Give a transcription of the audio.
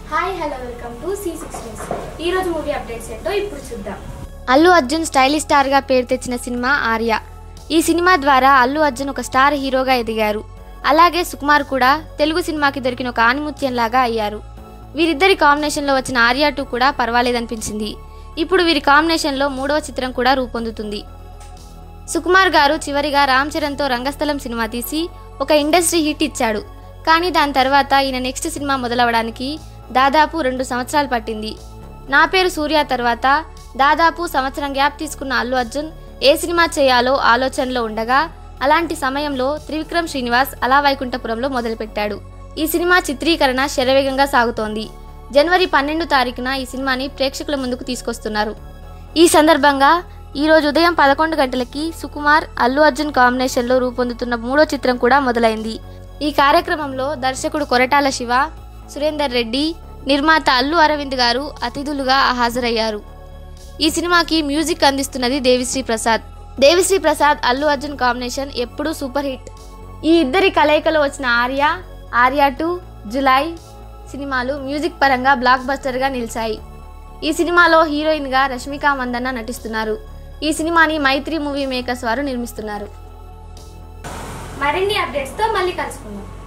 hi hello welcome to C six news ఈ రోజు movie updates ఏంటో ఇప్పుడు చూద్దాం అల్లు అర్జున్ స్టైలిష్ స్టార్గా పేరు తెచ్చిన సినిమా ఆర్య ఈ సినిమా ద్వారా అల్లు అర్జున్ ఒక స్టార్ హీరోగా ఎదిగారు అలాగే సుకుమార్ కూడా తెలుగు సినిమాకి దొరికిన ఒక ఆనిముత్యంలాగా అయ్యారు వీరిద్దరి కాంబినేషన్లో వచ్చిన ఆర్య టూ కూడా పర్వాలేదనిపించింది ఇప్పుడు వీరి కాంబినేషన్లో మూడవ చిత్రం కూడా రూపొందుతుంది సుకుమార్ గారు చివరిగా రామ్ చరణ్తో రంగస్థలం సినిమా తీసి ఒక ఇండస్ట్రీ హిట్ ఇచ్చాడు కానీ దాని తర్వాత ఈయన నెక్స్ట్ సినిమా మొదలవడానికి దాదాపు రెండు సంవత్సరాలు పట్టింది నా పేరు సూర్య తర్వాత దాదాపు సంవత్సరం గ్యాప్ తీసుకున్న అల్లు అర్జున్ ఏ సినిమా చేయాలో ఆలోచనలో ఉండగా అలాంటి సమయంలో త్రివిక్రమ్ శ్రీనివాస్ అలా వైకుంఠపురంలో మొదలుపెట్టాడు ఈ సినిమా చిత్రీకరణ శరవేగంగా సాగుతోంది జనవరి పన్నెండు తారీఖున ఈ సినిమాని ప్రేక్షకుల ముందుకు తీసుకొస్తున్నారు ఈ సందర్భంగా ఈ రోజు ఉదయం పదకొండు గంటలకి సుకుమార్ అల్లు అర్జున్ కాంబినేషన్లో రూపొందుతున్న మూడో చిత్రం కూడా మొదలైంది ఈ కార్యక్రమంలో దర్శకుడు కొరటాల శివ సురేందర్ రెడ్డి నిర్మాత అల్లు అరవింద్ గారు అతిథులుగా హాజరయ్యారు ఈ సినిమాకి మ్యూజిక్ అందిస్తున్నది దేవిశ్రీ ప్రసాద్ దేవిశ్రీ ప్రసాద్ అల్లు అర్జున్ కాంబినేషన్ ఎప్పుడూ సూపర్ హిట్ ఈ ఇద్దరి కలయికలో వచ్చిన ఆర్య ఆర్య టూ జులై సినిమాలు మ్యూజిక్ పరంగా బ్లాక్ బస్టర్గా నిలిచాయి ఈ సినిమాలో హీరోయిన్గా రష్మిక మందన్న నటిస్తున్నారు ఈ సినిమాని మైత్రి మూవీ మేకర్స్ వారు నిర్మిస్తున్నారు మరిన్ని అప్డేట్స్తో మళ్ళీ కలుసుకుందాం